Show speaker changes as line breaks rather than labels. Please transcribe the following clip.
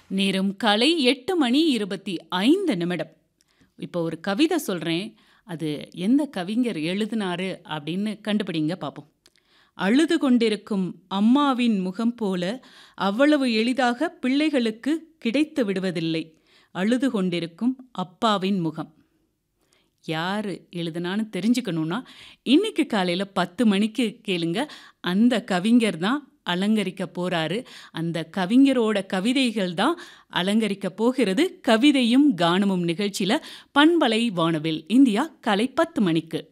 நேரம் காலை எட்டு மணி இருபத்தி ஐந்து நிமிடம் இப்போ ஒரு கவிதை சொல்கிறேன் அது எந்த கவிஞர் எழுதினாரு அப்படின்னு கண்டுபிடிங்க பார்ப்போம் அழுது கொண்டிருக்கும் அம்மாவின் முகம் போல அவ்வளவு எளிதாக பிள்ளைகளுக்கு கிடைத்து விடுவதில்லை அழுது கொண்டிருக்கும் அப்பாவின் முகம் யார் எழுதுனான்னு தெரிஞ்சுக்கணுன்னா இன்னைக்கு காலையில் பத்து மணிக்கு கேளுங்க அந்த கவிஞர் தான் அலங்கரிக்க போறாரு அந்த கவிஞரோட கவிதைகள் தான் அலங்கரிக்க போகிறது கவிதையும் கானமும் நிகழ்ச்சியில் பண்பலை வானவில் இந்தியா காலை பத்து மணிக்கு